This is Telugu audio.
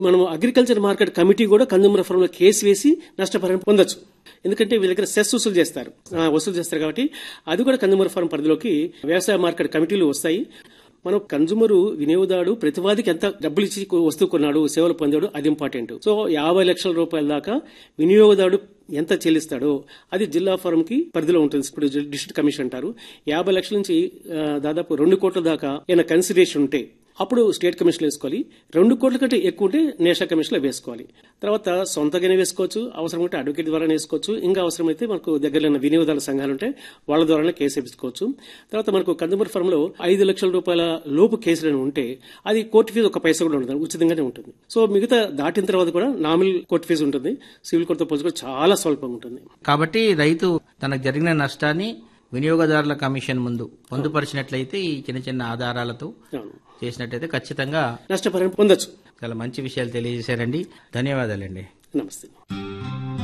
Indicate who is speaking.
Speaker 1: మనం అగ్రికల్చర్ మార్కెట్ కమిటీ కూడా కన్జ్యూమర్ ఫోరంలో కేసు వేసి నష్టపరిహారం పొందొచ్చు ఎందుకంటే వీళ్ళ దగ్గర సెస్ వసూలు చేస్తారు ఆ, వసూలు చేస్తారు కాబట్టి అది కూడా కన్జ్యూమర్ ఫోరం పరిధిలోకి వ్యవసాయ మార్కెట్ కమిటీలు వస్తాయి మనం కన్జ్యూమర్ వినియోగదారుడు ప్రతివాదికి ఎంత డబ్బులు ఇచ్చి వస్తువు కొన్నాడు సేవలు పొందాడు అది ఇంపార్టెంట్ సో యాభై లక్షల రూపాయల దాకా వినియోగదారుడు ఎంత చెల్లిస్తాడో అది జిల్లా ఫోరం కి పరిధిలో ఉంటుంది ఇప్పుడు డిస్ట్రిక్ట్ కమిషన్ అంటారు యాభై లక్షల నుంచి ఆ, దాదాపు రెండు కోట్ల దాకా ఏమైనా కన్సిడరేషన్ ఉంటే అప్పుడు స్టేట్ కమిషన్ వేసుకోవాలి రెండు కోట్ల కంటే ఎక్కువ ఉంటే నేషనల్ కమిషన్ లో వేసుకోవాలి తర్వాత సొంతగానే వేసుకోవచ్చు అవసరం ఉంటే అడ్వకేట్ ద్వారా వేసుకోవచ్చు ఇంకా అవసరమైతే మనకు దగ్గరలో ఉన్న వినియోగదారుల సంఘాలు ఉంటే వాళ్ళ ద్వారానే కేసు వేసుకోవచ్చు తర్వాత మనకు కన్జ్యూమర్ ఫర్మ్ లో ఐదు లక్షల రూపాయల లోపు కేసులు ఉంటే అది కోర్టు ఫీజు ఒక పైసా కూడా ఉండదు ఉచితంగానే ఉంటుంది సో మిగతా దాటిన తర్వాత కూడా నామినల్ కోర్టు ఫీజు ఉంటుంది సివిల్ కోర్టుతో పోల్చుకుంటే చాలా స్వల్పంగా ఉంటుంది
Speaker 2: కాబట్టి రైతు తనకు జరిగిన నష్టాన్ని వినియోగదారుల కమిషన్ ముందు పొందుపరిచినట్లయితే ఈ చిన్న చిన్న ఆధారాలతో
Speaker 1: అవును.
Speaker 2: చేసినట్లయితే ఖచ్చితంగా
Speaker 1: నష్టపరిహారం పొందొచ్చు
Speaker 2: చాలా మంచి విషయాలు తెలియజేశారండి ధన్యవాదాలండి
Speaker 1: నమస్తే